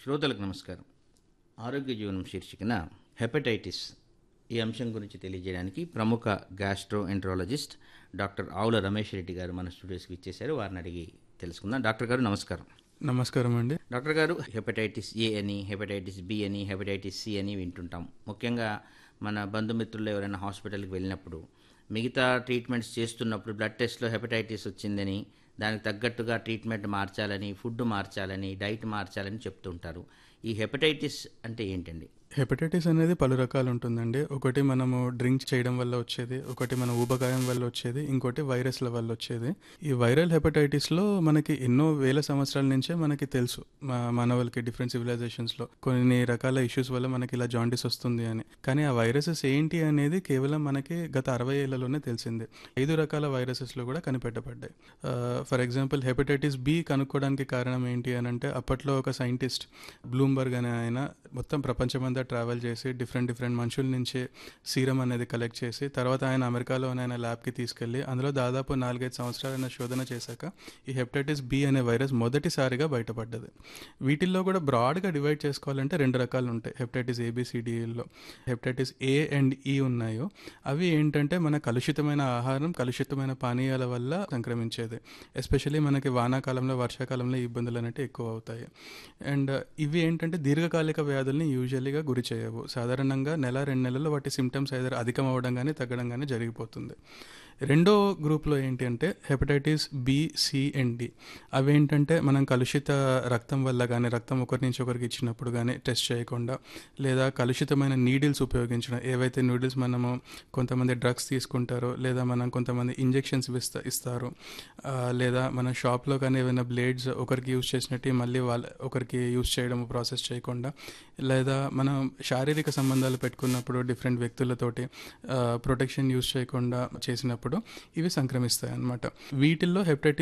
శ్రోతలకు నమస్కారం ఆరోగ్య జీవనం శీర్షికన హెపటైటిస్ ఈ అంశం గురించి తెలియజేయడానికి ప్రముఖ గ్యాస్ట్రో ఎంట్రాలజిస్ట్ డాక్టర్ ఆవుల రమేష్ రెడ్డి గారు మన స్టూడియోస్కి ఇచ్చేశారు వారిని అడిగి తెలుసుకుందాం డాక్టర్ గారు నమస్కారం నమస్కారం అండి డాక్టర్ గారు హెపటైటిస్ ఏ అని హెపటైటిస్ బి అని హెపటైటిస్ సి అని వింటుంటాం ముఖ్యంగా మన బంధుమిత్రులు ఎవరైనా హాస్పిటల్కి వెళ్ళినప్పుడు మిగతా ట్రీట్మెంట్స్ చేస్తున్నప్పుడు బ్లడ్ టెస్ట్లో హెపటైటిస్ వచ్చిందని దానికి తగ్గట్టుగా ట్రీట్మెంట్ మార్చాలని ఫుడ్ మార్చాలని డైట్ మార్చాలని చెప్తుంటారు ఈ హెపటైటిస్ అంటే ఏంటండి హెపటైటిస్ అనేది పలు రకాలు ఉంటుందండి ఒకటి మనము డ్రింక్ చేయడం వల్ల వచ్చేది ఒకటి మన ఊబకాయం వల్ల వచ్చేది ఇంకోటి వైరస్ల వల్ల వచ్చేది ఈ వైరల్ హెపటైటిస్లో మనకి ఎన్నో వేల సంవత్సరాల నుంచే మనకి తెలుసు మా మానవులకి డిఫరెంట్ సివిలైజేషన్స్లో కొన్ని రకాల ఇష్యూస్ వల్ల మనకి ఇలా జాండీస్ వస్తుంది అని కానీ ఆ వైరసెస్ ఏంటి అనేది కేవలం మనకి గత అరవై ఏళ్లలోనే తెలిసింది ఐదు రకాల వైరసెస్లో కూడా కనిపెట్టబడ్డాయి ఫర్ ఎగ్జాంపుల్ హెపటైటిస్ బి కనుక్కోవడానికి కారణం ఏంటి అని అంటే అప్పట్లో ఒక సైంటిస్ట్ బ్లూంబర్గ్ అనే ఆయన మొత్తం ప్రపంచమంతా ట్రావెల్ చేసి డిఫరెంట్ డిఫరెంట్ మనుషుల నుంచి సీరం అనేది కలెక్ట్ చేసి తర్వాత ఆయన అమెరికాలో ఆయన ల్యాబ్కి తీసుకెళ్ళి అందులో దాదాపు నాలుగైదు సంవత్సరాలు ఆయన శోధన చేశాక ఈ హెపటైటిస్ బి అనే వైరస్ మొదటిసారిగా బయటపడ్డది వీటిల్లో కూడా బ్రాడ్గా డివైడ్ చేసుకోవాలంటే రెండు రకాలు ఉంటాయి హెపటైటిస్ ఏబిసిడిలో హెపటైటిస్ ఏ అండ్ ఈ ఉన్నాయో అవి ఏంటంటే మన కలుషితమైన ఆహారం కలుషితమైన పానీయాల వల్ల సంక్రమించేది ఎస్పెషల్లీ మనకి వానాకాలంలో వర్షాకాలంలో ఈ ఇబ్బందులు అనేవి ఎక్కువ అవుతాయి అండ్ ఇవి ఏంటంటే దీర్ఘకాలిక వ్యాధుల్ని యూజువల్లీగా గురి చేయవు సాధారణంగా నెల రెండు నెలల్లో వాటి సిమ్టమ్స్ ఏదైనా అధికం అవ్వడం కానీ తగ్గడం కానీ జరిగిపోతుంది రెండో గ్రూప్లో ఏంటి అంటే hepatitis B C and D అవి ఏంటంటే మనం కలుషిత రక్తం వల్ల కానీ రక్తం ఒకరి నుంచి ఒకరికి ఇచ్చినప్పుడు కానీ టెస్ట్ చేయకుండా లేదా కలుషితమైన నీడిల్స్ ఉపయోగించడం ఏవైతే నూడిల్స్ మనము కొంతమంది డ్రగ్స్ తీసుకుంటారో లేదా మనం కొంతమంది ఇంజెక్షన్స్ ఇస్తా ఇస్తారు ఆ, లేదా మన షాప్లో కానీ ఏమైనా బ్లేడ్స్ ఒకరికి యూజ్ చేసినట్టు మళ్ళీ వాళ్ళ ఒకరికి యూజ్ చేయడం ప్రాసెస్ చేయకుండా లేదా మనం శారీరక సంబంధాలు పెట్టుకున్నప్పుడు డిఫరెంట్ వ్యక్తులతోటి ప్రొటెక్షన్ యూజ్ చేయకుండా చేసినప్పుడు ఇవి సంక్రమిస్తాయి అన్నమాట వీటిల్లో హెపటైటిస్